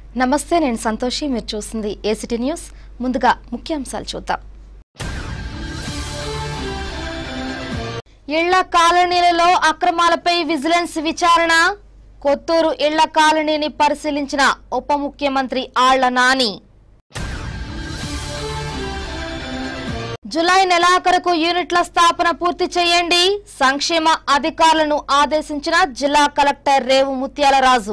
నమస్తే నేను సంతోషి మీరు చూస్తుంది ఏసిటీ న్యూస్ ముందుగా ముఖ్యాంశాలు చూద్దాం ఇళ్ల కాలనీలలో అక్రమాలపై విజిలెన్స్ విచారణ కొత్తూరు ఇళ్ల కాలనీని పరిశీలించిన ఉప ముఖ్యమంత్రి ఆళ్ల నాని జులై నెలాఖరుకు యూనిట్ల స్థాపన పూర్తి చేయండి సంక్షేమ అధికారులను ఆదేశించిన జిల్లా కలెక్టర్ రేవు ముత్యాలరాజు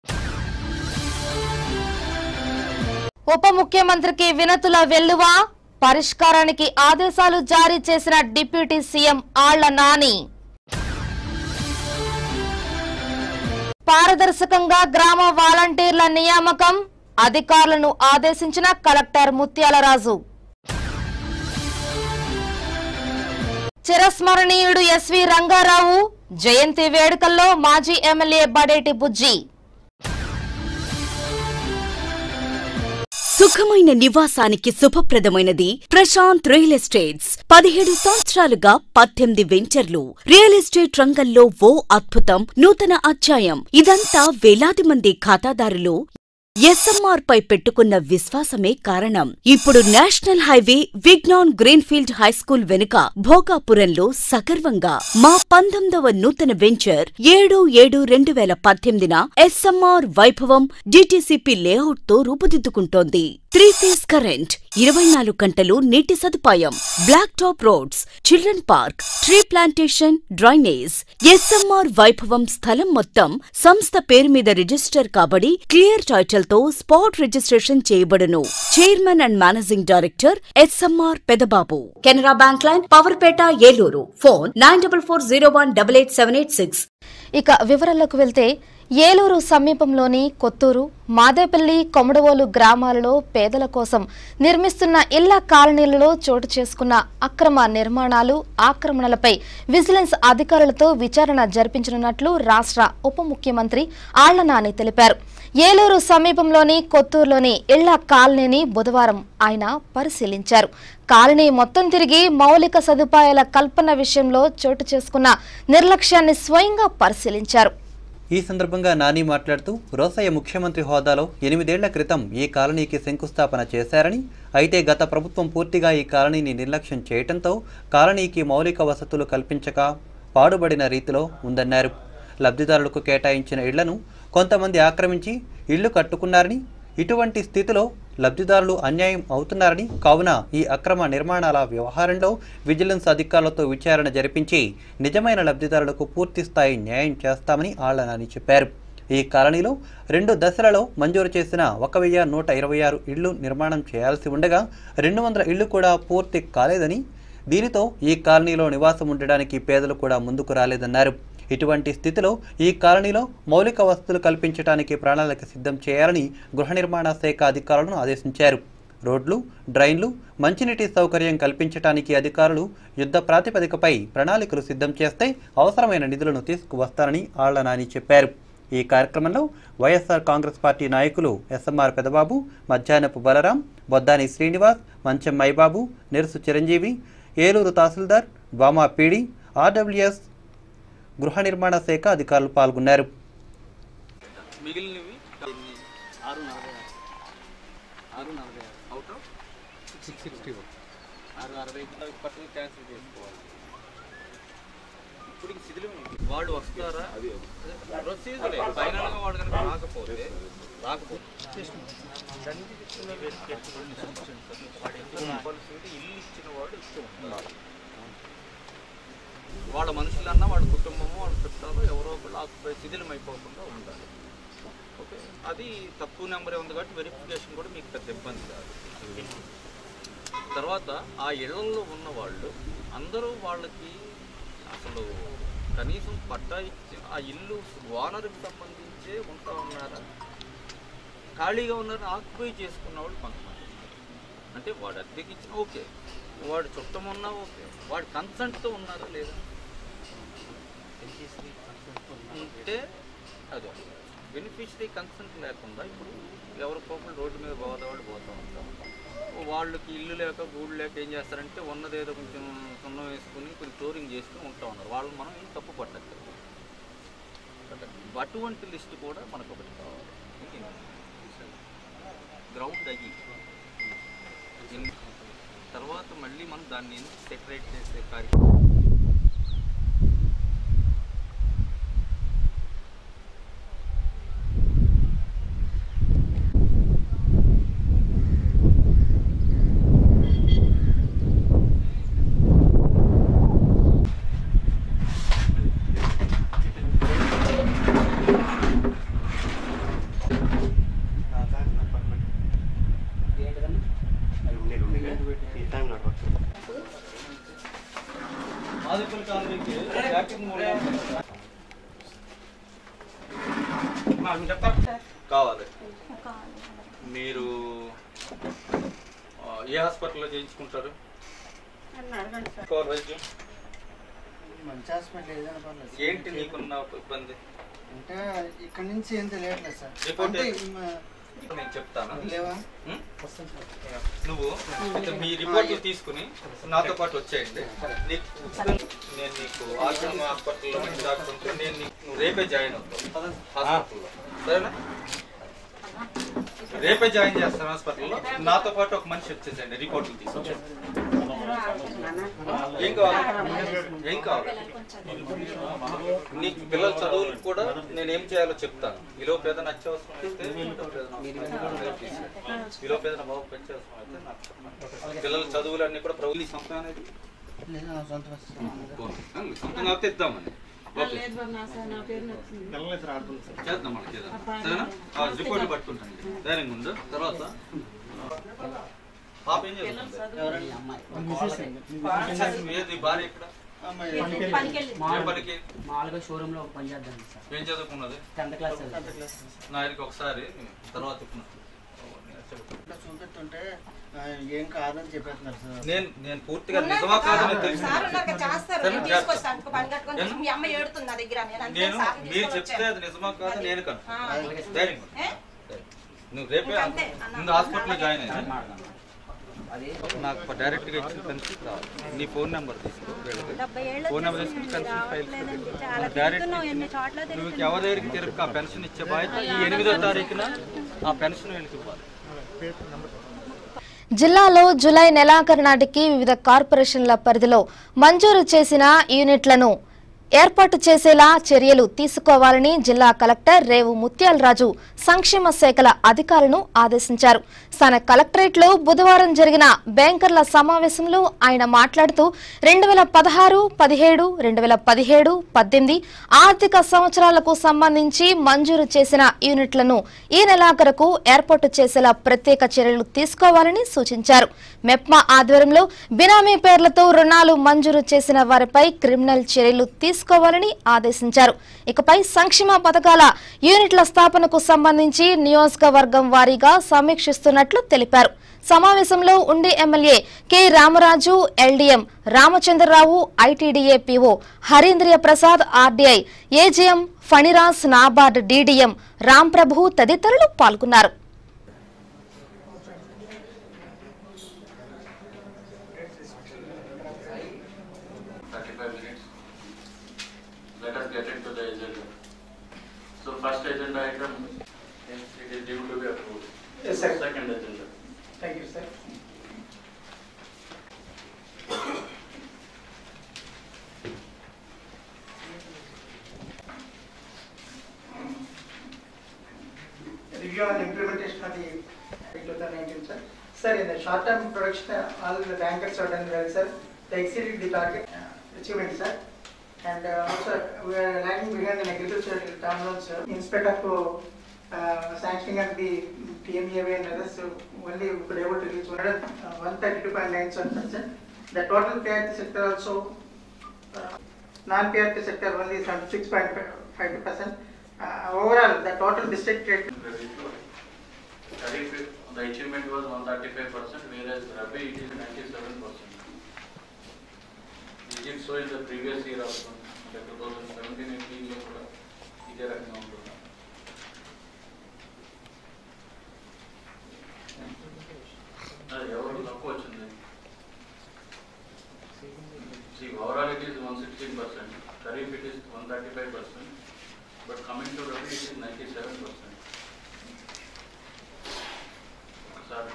ఉప ముఖ్యమంత్రికి వినతుల వెల్లువ పరిష్కారానికి ఆదేశాలు జారీ చేసిన డిప్యూటీ సీఎం ఆళ్ల నాని పారదర్శకంగా గ్రామ వాలంటీర్ల నియామకం అధికారులను ఆదేశించిన కలెక్టర్ ముత్యాలరాజు చిరస్మరణీయుడు ఎస్వి రంగారావు జయంతి వేడుకల్లో మాజీ ఎమ్మెల్యే బడేటి బుజ్జి సుఖమైన నివాసానికి శుభప్రదమైనది ప్రశాంత్ రియల్ ఎస్టేట్స్ పదిహేడు సంవత్సరాలుగా పద్దెనిమిది వెంచర్లు రియల్ ఎస్టేట్ రంగంలో ఓ అద్భుతం నూతన అధ్యాయం ఇదంతా వేలాది మంది ఖాతాదారులు ఎస్ఎంఆర్ పై పెట్టుకున్న విశ్వాసమే కారణం ఇప్పుడు national highway Vignan greenfield high school వెనుక భోగాపురంలో సగర్వంగా మా పంతొమ్మిదవ నూతన వెంచర్ ఏడు ఏడు రెండు వేల పద్దెనిమిదిన ఎస్ఎంఆర్ వైభవం డిటిసిపి లేఅవుట్ తో రూపుదిద్దుకుంటోంది త్రీ ఫేస్ కరెంట్ ఇరవై నాలుగు గంటలు నీటి సదుపాయం black top roads children park tree plantation drainage SMR Vaibhavam స్థలం మొత్తం సంస్థ పేరు మీద రిజిస్టర్ కాబడి క్లియర్ టైటిల్ తో స్పాట్ రిజిస్ట్రేషన్ చేయబడును chairman and managing director SMR Pedababu Canara bank line Powerpet Eluru phone nine double four zero one double eight seven eight six ఇక వివరాల్లోకి వెళ్తే ఏలూరు సమీపంలోని కొత్తూరు మాదేపల్లి కొమడవోలు గ్రామాలలో పేదల కోసం నిర్మిస్తున్న ఇళ్ల కాలనీలలో చోటు చేసుకున్న అక్రమ నిర్మాణాలు ఆక్రమణలపై విజిలెన్స్ అధికారులతో విచారణ జరిపించనున్నట్లు రాష్ట్ర ఉప ముఖ్యమంత్రి ఆళ్ల నాని తెలిపారు ఏలూరు సమీపంలోని కొత్తూరులోని ఇళ్ల కాలనీని బుధవారం ఆయన పరిశీలించారు కాలనీ మొత్తం తిరిగి మౌలిక సదుపాయాల కల్పన విషయంలో చోటు చేసుకున్న నిర్లక్ష్యాన్ని స్వయంగా పరిశీలించారు ఈ సందర్భంగా నాని మాట్లాడుతూ రోసయ్య ముఖ్యమంత్రి హోదాలో ఎనిమిదేళ్ల క్రితం ఈ కాలనీకి శంకుస్థాపన చేశారని అయితే గత ప్రభుత్వం పూర్తిగా ఈ కాలనీని నిర్లక్ష్యం చేయటంతో కాలనీకి మౌలిక వసతులు కల్పించక పాడుబడిన రీతిలో ఉందన్నారు లబ్ధిదారులకు కేటాయించిన ఇళ్లను కొంతమంది ఆక్రమించి ఇళ్లు కట్టుకున్నారని ఇటువంటి స్థితిలో లబ్ధిదారులు అన్యాయం అవుతున్నారని కావున ఈ అక్రమ నిర్మాణాల వ్యవహారంలో విజిలెన్స్ అధికారులతో విచారణ జరిపించి నిజమైన లబ్ధిదారులకు పూర్తి స్థాయి న్యాయం చేస్తామని ఆళ్లనాని చెప్పారు ఈ కాలనీలో రెండు దశలలో మంజూరు చేసిన ఒక వెయ్యి నూట ఇరవై ఆరు ఇళ్లు నిర్మాణం చేయాల్సి ఉండగా రెండు వందల ఇళ్లు కూడా పూర్తి కాలేదని దీనితో ఈ కాలనీలో నివాసం ఉండడానికి పేదలు కూడా ముందుకు రాలేదన్నారు ఇటువంటి స్థితిలో ఈ కాలనీలో మౌలిక వసతులు కల్పించడానికి ప్రణాళిక సిద్ధం చేయాలని గృహ నిర్మాణ శాఖ అధికారులను ఆదేశించారు రోడ్లు డ్రైన్లు మంచినీటి సౌకర్యం కల్పించడానికి అధికారులు యుద్ధ ప్రాతిపదికపై ప్రణాళికలు సిద్ధం చేస్తే అవసరమైన నిధులను తీసుకువస్తారని ఆళ్ల నాని చెప్పారు ఈ కార్యక్రమంలో వైఎస్ఆర్ కాంగ్రెస్ పార్టీ నాయకులు ఎస్ఎంఆర్ పెదబాబు మధ్యాహ్నపు బలరాం బొద్దాని శ్రీనివాస్ మంచెం మైబాబు నెరుసు చిరంజీవి ఏలూరు తహసీల్దార్ వామా పీడి ఆర్డబ్ల్యూఎస్ గృహ నిర్మాణ శాఖ అధికారులు పాల్గొన్నారు మిగిలినవి ఆరు నలభై ఆరు నలభై అవుట్ ఆఫ్ సిక్స్ సిక్స్టీ ఆరు అరవై పట్టుకు క్యాన్సిల్ చేసుకోవాలి ఇప్పుడు ఇంక శిథిలం వాళ్ళు వస్తారా ప్రొసీజర్ ఫైనల్గా వాడు కనుక రాకపోతే రాకపోతే కంపల్సరీ ఇల్లు ఇచ్చిన వాడు ఇస్తూ ఉంటారు వాళ్ళ మనుషులన్నా వాళ్ళ కుటుంబము వాళ్ళ చుట్టాలు ఎవరో ఒకళ్ళు ఆకుపై శిథిలం అయిపోకుండా ఉండాలి ఓకే అది తక్కువ నెంబరే ఉంది కాబట్టి వెరిఫికేషన్ కూడా మీకు పెద్ద ఇబ్బంది కాదు తర్వాత ఆ ఇళ్లలో ఉన్న వాళ్ళు అందరూ వాళ్ళకి అసలు కనీసం పట్టా ఇచ్చి ఆ ఇల్లు ఓనర్కి సంబంధించే ఉంటా ఉన్నారా ఖాళీగా ఉన్నారని ఆక్యుపై చేసుకున్న వాళ్ళు కొంతమంది అంటే వాడు అద్దెకి ఇచ్చిన ఓకే వాడు చుట్టం ఉన్నా ఓకే వాడు కన్సెంట్తో ఉన్నారా లేదా ఉంటే అదే బెనిఫిషరీ కన్సెంట్ లేకుండా ఇప్పుడు ఎవరి కోపం రోడ్డు మీద పోదేవాళ్ళు పోతూ ఉంటారు వాళ్ళకి ఇల్లు లేక గూడు లేక ఏం చేస్తారంటే ఉన్నదేదో కొంచెం సున్నం వేసుకుని కొంచెం ఫ్లోరింగ్ చేసుకుని ఉంటా ఉన్నారు వాళ్ళు మనం ఏం తప్పు పట్టట్లేదు అటువంటి లిస్ట్ కూడా మనకు ఒకటి కావాలి అది అయ్యి ఇన్- తర్వాత మళ్ళీ మనం దాన్ని సెపరేట్ చేసే కార్యక్రమం ఆదిపల్లి కాలనీకి జాకెట్ మూడు కావాలి మీరు ఆ, ఏ హాస్పిటల్లో చేయించుకుంటారు కావాలి వైద్యం మంచి హాస్పిటల్ ఏదైనా పర్లేదు సార్. ఏంటి నీకున్న ఇబ్బంది అంటే ఇక్కడ నుంచి ఏం తెలియట్లేదు సార్ రిపోర్ట్ అంటే ఏ- మ- నేను చెప్తాను లేవా ఉం? నువ్వు అయితే మీ రిపోర్ట్లు తీసుకుని నాతో పాటు వచ్చేయండి నీకు ఉచితం- నేను నీకు ఆశ్రమ హాస్పిటల్లో నుంచి దాక్కుంటే నేను నీకు నువ్వు రేపే జాయిన్ అవుతావు హాస్పిటల్లో సరేనా రేపే జాయిన్ చేస్తాను హాస్పిటల్లో నాతో పాటు ఒక మనిషి వచ్చేసేయండి రిపోర్ట్లు తీసుకొచ్చి ఏం కావాలి ఏం కావాలి నీకు పిల్లల చదువులకు కూడా నేను ఏం చేయాలో చెప్తాను ఈలో పేద అత్యవసరం అయితే ఈలో పేద బాబు పెంచవసరం అయితే నాకు చెప్పండి పిల్లల చదువులన్నీ కూడా ప్రభుత్వ సొంతం అనేది లేదు నా సొంత బస్సు సార్. సొంతం కాబట్టి ఇద్దామని ఓకే లేదు బాబు, నా సార్ నా పేరు నచ్చింది చేద్దాం మనకి చేద్దాం సరేనా ఆ రిపోర్ట్ పట్టుకుంటాను ధైర్యంగా ఉండు తర్వాత పాప ఏం చేస్తుంది ఏది భార్య ఇక్కడ అమ్మాయి పనికెళ్ళి ఏ పనికి మామూలుగా షోరూమ్ లో పని చేద్దాం సార్ ఏం చదువుకున్నది టెన్త్ క్లాస్ చదువుతాం. నా ఆయనకి ఒకసారి తర్వాత ఇప్పుడు ఇక్కడ చూపెట్టుంటే ఆ, ఏం కాదని చెప్పేస్తున్నారు సార్ నేను నేను పూర్తిగా నిజమా కాదని తెలుసు సార్ ఉన్నారు కదా, చేస్తారు సరే, నేను చేస్తా. తీసుకొస్తాను పని కట్టుకొని ఏం? మీ అమ్మ ఏడుతుంది నా దగ్గర నేను అందుకే నేను సార్ని మీరు తీసుకొని చెప్తే వచ్చాను. అది నిజమా కాదు నేను కను ఆ. ధైర్యం ఉండు. ఏ? నువ్వు రేపే ఇంకంతే, అన్న. ముందు హాస్పిటల్లో జాయిన్ అయ్యా మాట్లాడదాం. అది నాకు డైరెక్ట్ గా ఇచ్చిన పెన్షన్ కావాలి నీ ఫోన్ నెంబర్ తీసుకో వీళ్ళది. డెబ్బై ఏళ్ళు ఫోన్ నెంబర్ తీసుకుని పెన్షన్ ఫైల్ రావట్లేదండి. చాలా డైరెక్ట్ తిరుగుతున్నాం ఎన్ని చోట్ల నువ్వు తిరుగుతున్నాం. ఎవరి దగ్గరికి తిరుగు ఆ పెన్షన్ ఇచ్చే బాధ్యత ఈ ఎనిమిదో తారీఖున ఆ పెన్షన్ వీళ్ళకి ఇవ్వాలి జిల్లాలో జులై నెలాఖరు నాటికి వివిధ కార్పొరేషన్ల పరిధిలో మంజూరు చేసిన యూనిట్లను ఏర్పాటు చేసేలా చర్యలు తీసుకోవాలని జిల్లా కలెక్టర్ రేవు ముత్యాలరాజు సంక్షేమ శాఖల అధికారులను ఆదేశించారు తన కలెక్టరేట్లో బుధవారం జరిగిన బ్యాంకర్ల సమావేశంలో ఆయన మాట్లాడుతూ రెండు వేల పదహారు పదిహేడు రెండు వేల పదిహేడు పద్దెనిమిది ఆర్థిక సంవత్సరాలకు సంబంధించి మంజూరు చేసిన యూనిట్లను ఈ నెలాఖరుకు ఏర్పాటు చేసేలా ప్రత్యేక చర్యలు తీసుకోవాలని సూచించారు మెప్మా ఆధ్వర్యంలో బినామీ పేర్లతో రుణాలు మంజూరు చేసిన వారిపై క్రిమినల్ చర్యలు తీసుకోవాలని ఆదేశించారు ఇకపై సంక్షేమ పథకాల యూనిట్ల స్థాపనకు సంబంధించి నియోజకవర్గం వారీగా సమీక్షిస్తున్నట్లు తెలిపారు సమావేశంలో ఉండి MLA K Ramaraju LDM Ramachandrarao ITDA PO Harindriya Prasad RDI AGM Phaniraj NABARD DDM Ramprabhu తదితరులు పాల్గొన్నారు Thirty-five minutes. Let us get into the agenda. So first agenda item, it is due to be approved. Yes, sir. Second agenda. Thank you sir review and implementation of the 2019, sir. Sir, in the short term production, uh, all the bankers have done well, sir. They exceeded the target uh, achievement, sir. And uh, also, we are lagging behind in agricultural term loans, sir. In spite of uh, sanctioning of the PMEA and others, so only we could able to reach 132.97 percent. The total PRT sector also, uh, non-PRT sector only 76.5 percent. Uh, Overall, the total district rate Tariff, the achievement was one thirty-five percent, whereas Rabi it is ninety-seven percent. We did so in the previous year also, the two thousand seventeen, eighteen లో కూడా ఇదే రకంగా ఉంటుంది. అది ఎవరు తక్కువ వచ్చింది See, overall it is one sixteen percent, Kharif it is one thirty-five percent, but coming to Rabi it is ninety-seven percent. ఒకసారి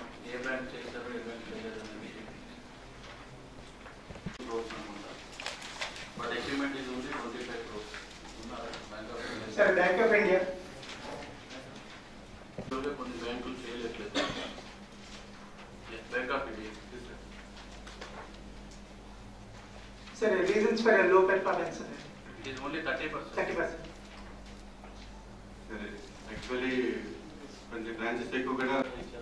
యాక్చువల్గా కొన్ని బ్యాంకులు చేయలేట్లేదు bank of India Sir, reasons for a low performance, sir. It is only thirty percent Thirty percent. సరే actually కొంచెం branches ఎక్కువ కూడా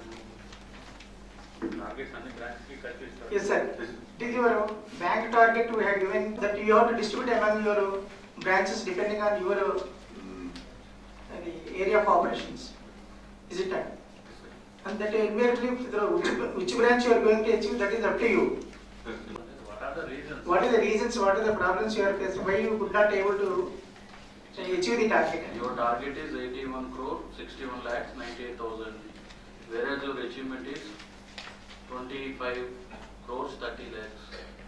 targets అన్ని బ్రాంచ్కి కలిపి ఇస్తారు Yes, sir. It is your bank target we have given that you have to distribute among your branches depending on your um, the area of operations. Is it right? And that invariably, the which, which branch you are going to achieve, that is up to you. What are the reasons What are the reasons, what are the problems you are facing, why you could not able to achieve the target? Your target is 81 crore, 61 lakhs, 98,000. Whereas your achievement is 25 crores, 30 lakhs.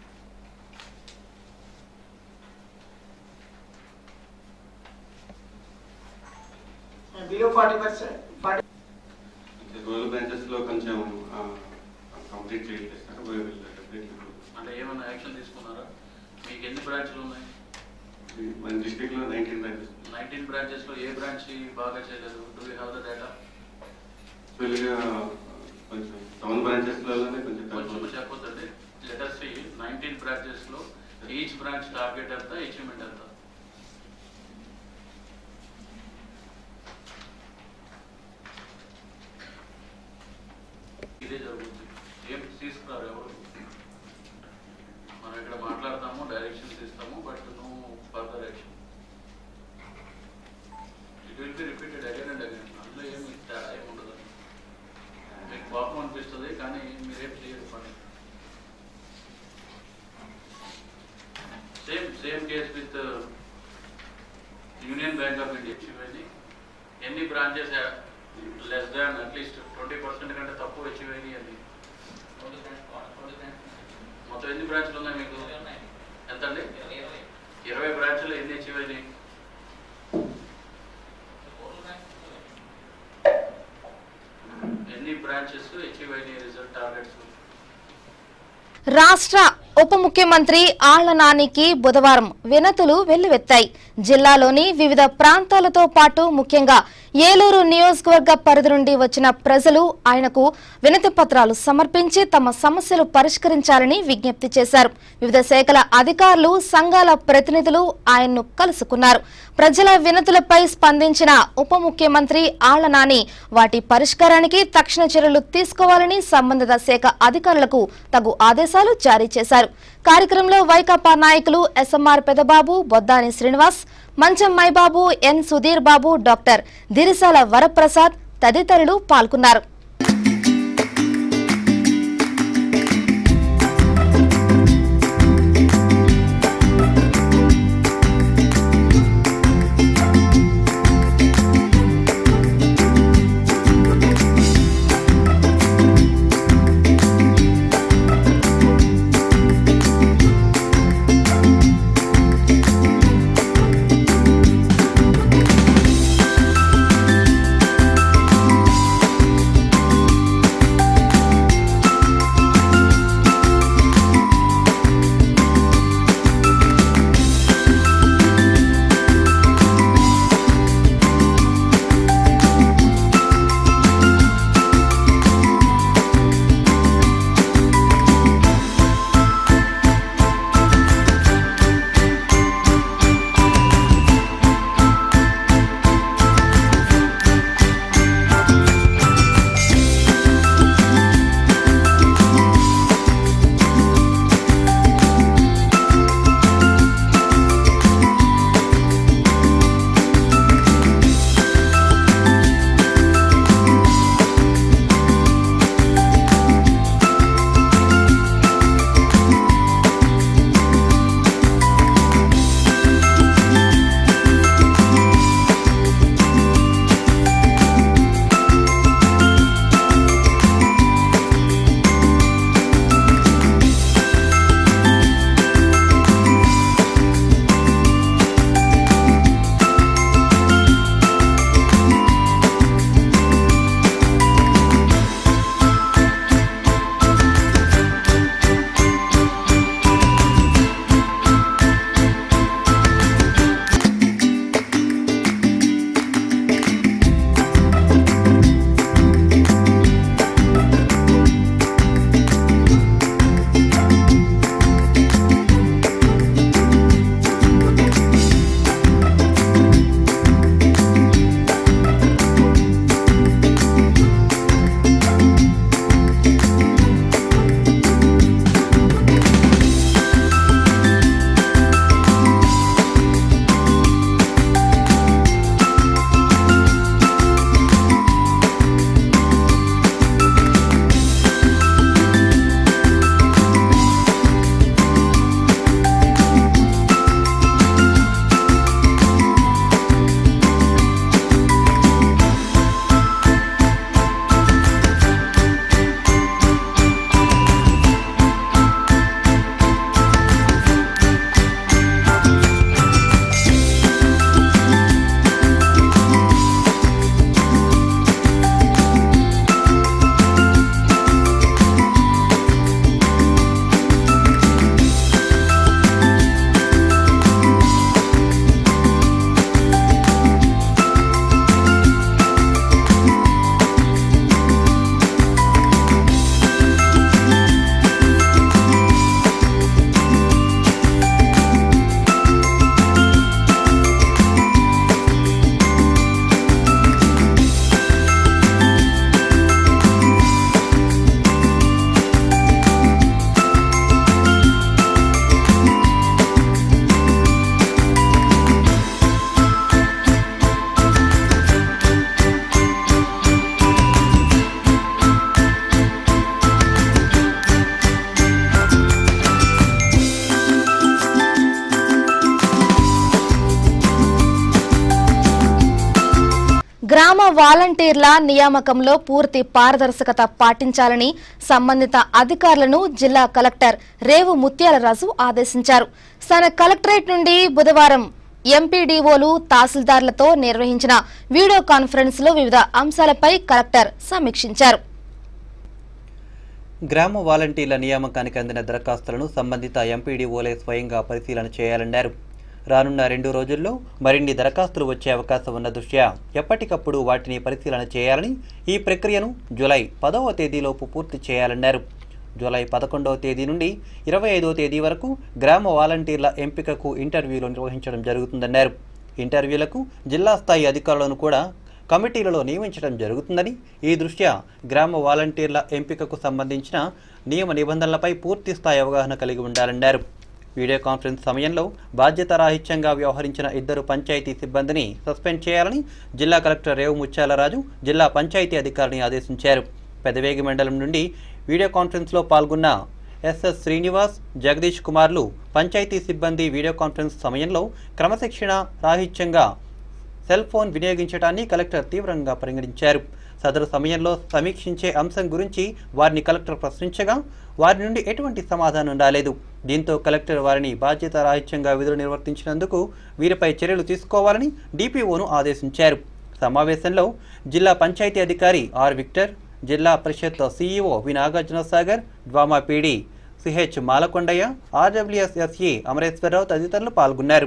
Uh, Below forty percent, forty, rural branches లో కొంచెం complete చేయట్లేదు sir we will definitely do. అంటే ఏమైనా action తీసుకున్నారా మీకు ఎన్ని బ్రాంచ్లు ఉన్నాయి మన డిస్ట్రిక్ట్ లో నైన్టీన్ బ్రాంచెస్ నైన్టీన్ బ్రాంచెస్ లో ఏ బ్రాంచ్ బాగా చేయలేదు do you have the data యాక్చువల్గా కొంచెం టౌన్ బ్రాంచెస్ లోనే కొంచెం కొంచెం తక్కువ చెప్పొద్దండి లెటర్ సి నైన్టీన్ బ్రాంచెస్ లో ఈచ్ బ్రాంచ్ టార్గెట్ ఎంత అచీవ్మెంట్ ఎంత ఇదే జరుగుతుంది ఏం తీసుకున్నారు ఎవరు మనం ఇక్కడ మాట్లాడతాము డైరెక్షన్స్ ఇస్తాము but no further action it will be repeated again and again అందులో ఏమి తేడా ఏమి ఉండదు మీకు కోపం అనిపిస్తుంది కానీ మీరేం చేయరు పని same same case with union bank of India ఇవన్నీ ఎన్ని branches less than at least twenty percent కంటే తక్కువ అచీవ్ అయినాయి అది మొత్తం ఎన్ని బ్రాంచ్లు ఉన్నాయి మీకు ఎంత అండి ఇరవై బ్రాంచ్లు ఎన్ని అచీవ్ అయినాయి ఎన్ని బ్రాంచెస్ అచీవ్ అయినాయి రిజల్ట్ టార్గెట్స్ రాష్ట్ర ఉప ముఖ్యమంత్రి ఆళ్ల నానికి బుధవారం వినతులు వెల్లువెత్తాయి జిల్లాలోని వివిధ ప్రాంతాలతో పాటు ముఖ్యంగా ఏలూరు నియోజకవర్గ పరిధి నుండి వచ్చిన ప్రజలు ఆయనకు వినతి పత్రాలు సమర్పించి తమ సమస్యలు పరిష్కరించాలని విజ్ఞప్తి చేశారు వివిధ శాఖల అధికారులు సంఘాల ప్రతినిధులు ఆయన్ను కలుసుకున్నారు ప్రజల వినతులపై స్పందించిన ఉప ముఖ్యమంత్రి ఆళ్ల నాని వాటి పరిష్కారానికి తక్షణ చర్యలు తీసుకోవాలని సంబంధిత శాఖ అధికారులకు తగు ఆదేశాలు జారీ చేశారు కార్యక్రమంలో వైకాపా నాయకులు SMR Pedababu Boddani Srinivas Mancham Maibabu N Sudheer Babu doctor Dirisala Varaprasad తదితరులు పాల్గొన్నారు గ్రామ వాలంటీర్ల నియామకంలో పూర్తి పారదర్శకత పాటించాలని సంబంధిత అధికారులను జిల్లా కలెక్టర్ రేవు ముత్యాలరాజు ఆదేశించారు సన కలెక్టరేట్ నుండి బుధవారం ఎంపీడీఓలు తహసీల్దార్లతో నిర్వహించిన వీడియో కాన్ఫరెన్స్ లో వివిధ అంశాలపై కలెక్టర్ సమీక్షించారు గ్రామ వాలంటీర్ల నియామకానికి అందిన దరఖాస్తులను సంబంధిత ఎంపీడీఓలే స్వయంగా పరిశీలన చేయాలన్నారు రానున్న రెండు రోజుల్లో మరిన్ని దరఖాస్తులు వచ్చే అవకాశం ఉన్న దృష్ట్యా ఎప్పటికప్పుడు వాటిని పరిశీలన చేయాలని ఈ ప్రక్రియను జూలై పదవ తేదీలోపు పూర్తి చేయాలన్నారు జూలై పదకొండవ తేదీ నుండి ఇరవై ఐదవ తేదీ వరకు గ్రామ వాలంటీర్ల ఎంపికకు ఇంటర్వ్యూలు నిర్వహించడం జరుగుతుందన్నారు ఇంటర్వ్యూలకు జిల్లా స్థాయి అధికారులను కూడా కమిటీలలో నియమించడం జరుగుతుందని ఈ దృష్ట్యా గ్రామ వాలంటీర్ల ఎంపికకు సంబంధించిన నియమ నిబంధనలపై పూర్తి స్థాయి అవగాహన కలిగి ఉండాలన్నారు వీడియో కాన్ఫరెన్స్ సమయంలో బాధ్యతారాహిత్యంగా వ్యవహరించిన ఇద్దరు పంచాయతీ సిబ్బందిని సస్పెండ్ చేయాలని జిల్లా కలెక్టర్ రేవు ముత్యాలరాజు జిల్లా పంచాయతీ అధికారిని ఆదేశించారు పెదవేగి మండలం నుండి వీడియో కాన్ఫరెన్స్లో పాల్గొన్న ఎస్ఎస్ శ్రీనివాస్ జగదీష్ కుమార్లు పంచాయతీ సిబ్బంది వీడియో కాన్ఫరెన్స్ సమయంలో క్రమశిక్షణ రాహిత్యంగా సెల్ ఫోన్ వినియోగించడాన్ని కలెక్టర్ తీవ్రంగా పరిగణించారు సదరు సమయంలో సమీక్షించే అంశం గురించి వారిని కలెక్టర్ ప్రశ్నించగా వారి నుండి ఎటువంటి సమాధానం రాలేదు దీంతో కలెక్టర్ వారిని బాధ్యత రాహిత్యంగా విధులు నిర్వర్తించినందుకు వీరిపై చర్యలు తీసుకోవాలని డిపిఓను ఆదేశించారు సమావేశంలో జిల్లా పంచాయతీ అధికారి R Victor Zilla Parishad CEO V Nagarjuna Sagar DWAMA PD CH Malakondaiah RWS SA Amareswararao తదితరులు పాల్గొన్నారు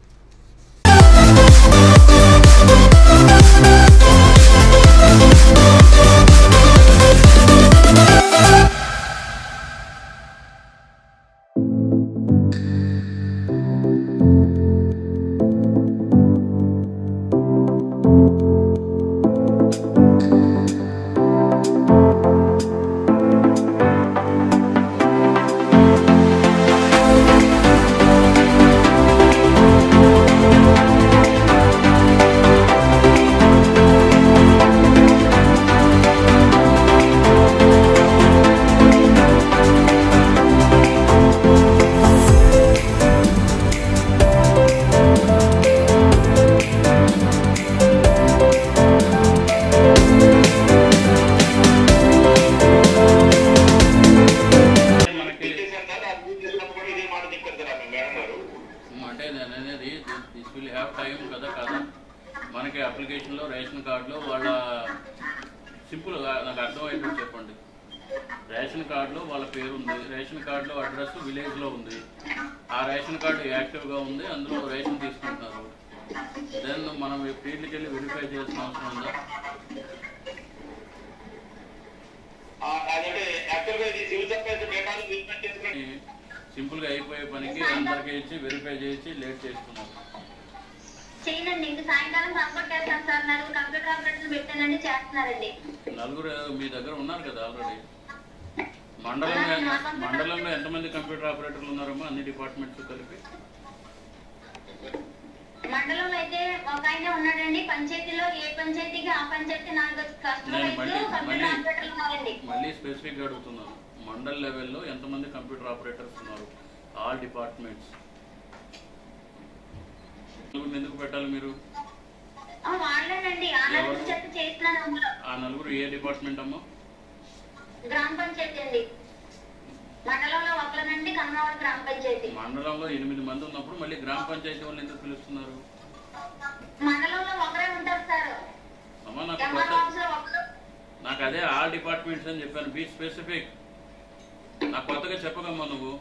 అంటే నేను అనేది దిస్ విల్ హ్యావ్ టైం కదా కదా మనకి అప్లికేషన్లో రేషన్ కార్డులో వాళ్ళ సింపుల్ నాకు అర్థమయ్యేటట్టు చెప్పండి రేషన్ కార్డులో వాళ్ళ పేరు ఉంది రేషన్ కార్డులో అడ్రస్ విలేజ్లో ఉంది ఆ రేషన్ కార్డు యాక్టివ్గా ఉంది అందులో రేషన్ తీసుకుంటున్నారు దెన్ మనం ఫీల్డ్కి వెళ్ళి వెరిఫై చేయాల్సిన అవసరం ఉందా సింపుల్గా అయిపోయే పనికి అందరికీ ఇచ్చి వెరిఫై చేసి లేట్ చేస్తున్నారు చేయనండి ఇంక సాయంకాలం కంప్యూటర్ చేస్తాను సార్ నలుగురు కంప్యూటర్ ఆపరేటర్లు పెట్టానండి చేస్తున్నారండి నలుగురు మీ దగ్గర ఉన్నారు కదా ఆల్రెడీ మండలంలో మండలంలో ఎంతమంది కంప్యూటర్ ఆపరేటర్లు ఉన్నారమ్మా అన్ని డిపార్ట్మెంట్స్ కలిపి మండలంలో అయితే ఒక ఆయన ఉన్నాడండి పంచాయతీలో ఏ పంచాయతీకి ఆ పంచాయతీ నాలుగు కస్టమర్ నేను అయితే మళ్ళీ కంప్యూటర్ మళ్ళీ ఆపరేటర్లు ఉన్నారండి మళ్ళీ స్పెసిఫిక్గా అడుగుతున్నాను మండల్ లెవెల్లో ఎంతమంది కంప్యూటర్ ఆపరేటర్స్ ఉన్నారు ఆల్ డిపార్ట్మెంట్స్ నలుగురిని ఎందుకు పెట్టాలి మీరు ఆ, వాళ్ళేనండి ఆ నలుగురు ఎవరు? చేత చేస్తున్నాను అందులో ఆ నలుగురు ఏ డిపార్ట్మెంట్ అమ్మా గ్రామ పంచాయతీ అండి మండలంలో ఒకళ్ళనండి కన్నవాడ గ్రామ పంచాయతీ మండలంలో ఎనిమిది మంది ఉన్నప్పుడు మళ్ళీ గ్రామ పంచాయతీ వాళ్ళు ఎందుకు పిలుస్తున్నారు మండలంలో ఒకరే ఉంటారు సార్ అమ్మా నాకు ఎంఆర్ కొత్త ఆఫీస్ లో ఒకరు నాకు అదే ఆల్ డిపార్ట్మెంట్స్ అని చెప్పాను బీ స్పెసిఫిక్ నాకు కొత్తగా చెప్పగమ్మా నువ్వు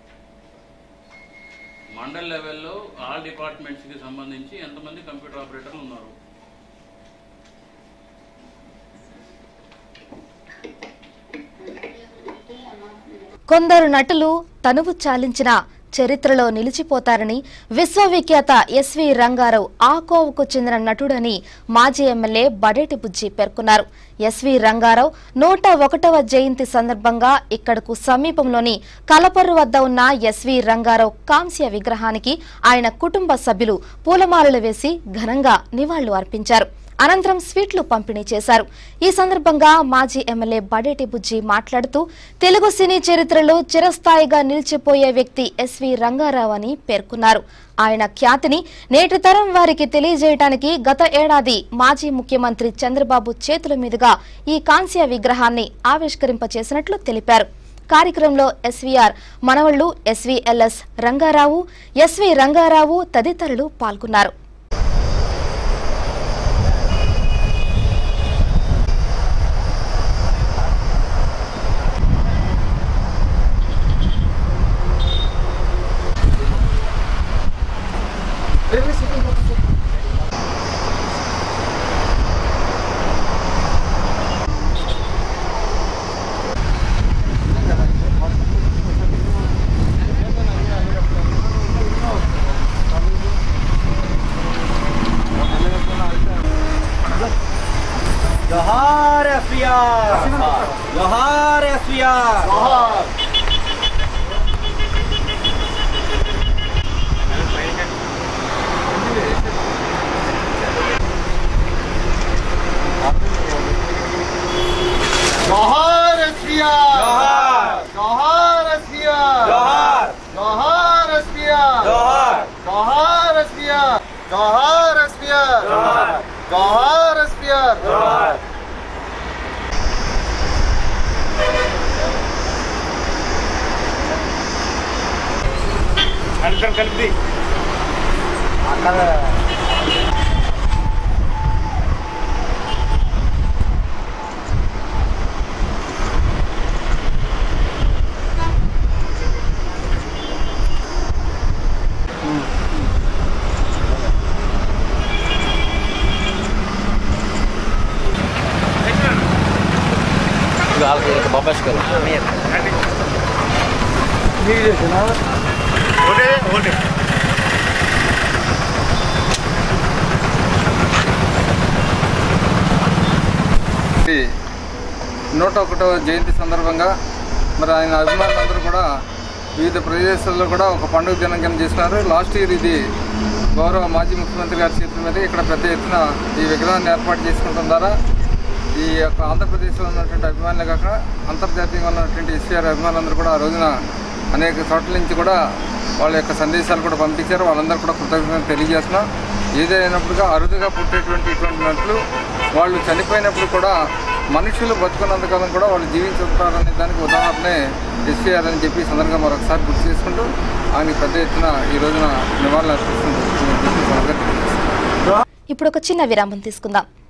మండల్ లెవెల్లో ఆల్ డిపార్ట్మెంట్స్కి సంబంధించి ఎంతమంది కంప్యూటర్ ఆపరేటర్లు ఉన్నారు కొందరు నటులు తనువు చాలించిన చరిత్రలో నిలిచిపోతారని విశ్వవిఖ్యాత ఎస్వి రంగారావు ఆ కోవకు చెందిన నటుడని మాజీ ఎమ్మెల్యే బడేటి బుజ్జి పేర్కొన్నారు ఎస్వి రంగారావు నూట ఒకటవ జయంతి సందర్భంగా ఇక్కడకు సమీపంలోని కలపర్రు వద్ద ఉన్న ఎస్వి రంగారావు కాంస్య విగ్రహానికి ఆయన కుటుంబ సభ్యులు పూలమాలలు వేసి ఘనంగా నివాళులు అర్పించారు అనంతరం స్వీట్లు పంపిణీ చేశారు ఈ సందర్భంగా మాజీ ఎమ్మెల్యే బడేటి బుజ్జి మాట్లాడుతూ తెలుగు సినీ చరిత్రలో చిరస్థాయిగా నిలిచిపోయే వ్యక్తి ఎస్వి రంగారావు అని పేర్కొన్నారు ఆయన ఖ్యాతిని నేటి తరం వారికి తెలియజేయడానికి గత ఏడాది మాజీ ముఖ్యమంత్రి చంద్రబాబు చేతుల మీదుగా ఈ కాంస్య విగ్రహాన్ని ఆవిష్కరింపచేసినట్లు తెలిపారు కార్యక్రమంలో ఎస్వీఆర్ మనవళ్లు ఎస్వీఎల్ఎస్ రంగారావు ఎస్వి రంగారావు తదితరులు పాల్గొన్నారు जोहार एफआर जोहार एफआर जोहार एसपीआर जोहार एसपीआर जोहार जोहार एसपीआर जोहार जोहार एसपीआर जोहार एसपीआर जोहार जोहार एसपीआर जोहार अंकल कर दी బాబాష్ గారు ओटे ओटे ఈ నూట ఒకటో జయంతి సందర్భంగా మరి ఆయన అభిమానులందరూ కూడా వివిధ ప్రదేశాల్లో కూడా ఒక పండుగ దినం కింద చేస్తున్నారు లాస్ట్ ఇయర్ ఇది గౌరవ మాజీ ముఖ్యమంత్రి గారి చేతుల మీద ఇక్కడ పెద్ద ఎత్తున ఈ విగ్రహాన్ని ఏర్పాటు చేసుకోవడం ద్వారా ఈ యొక్క ఆంధ్రప్రదేశ్లో ఉన్నటువంటి అభిమానులు కాక అంతర్జాతీయంగా ఉన్నటువంటి ఎస్వీఆర్ అభిమానులందరూ కూడా ఆ రోజున అనేక చోట్ల నుంచి కూడా వాళ్ళ యొక్క సందేశాలు కూడా పంపించారు వాళ్ళందరూ కూడా కృతజ్ఞతలు తెలియజేస్తున్నాం ఏదైనప్పటికీ అరుదుగా పుట్టేటువంటి ఇటువంటి నటులు వాళ్ళు చనిపోయినప్పుడు కూడా మనుషులు బతుకున్నంతకాలం కూడా వాళ్ళు జీవించుంటారనే దానికి ఉదాహరణే ఎస్వీఆర్ అని చెప్పి ఈ సందర్భంగా మరొకసారి గుర్తు చేసుకుంటూ ఆయనకి పెద్ద ఎత్తున ఈ రోజున నివాళులు అర్పిస్తుంది ఇప్పుడు ఒక చిన్న విరామం తీసుకుందాం